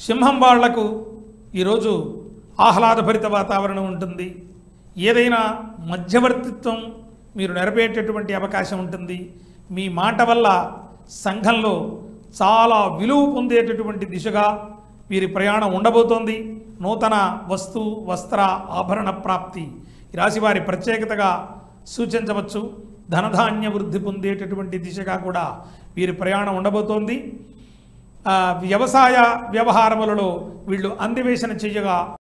సింహం వాళ్లకు ఈరోజు ఆహ్లాదభరిత వాతావరణం ఉంటుంది ఏదైనా మధ్యవర్తిత్వం మీరు నెరవేర్చేటువంటి అవకాశం ఉంటుంది మీ మాట వల్ల సంఘంలో చాలా విలువ పొందేటటువంటి దిశగా వీరి ప్రయాణం ఉండబోతోంది నూతన వస్తు వస్త్ర ఆభరణ ప్రాప్తి ఈ రాశి వారి ప్రత్యేకతగా సూచించవచ్చు ధనధాన్య వృద్ధి పొందేటటువంటి దిశగా కూడా వీరి ప్రయాణం ఉండబోతోంది ఆ, వ్యవసాయ వ్యవహారములలో వీళ్ళు అందివేశన చెయ్యగా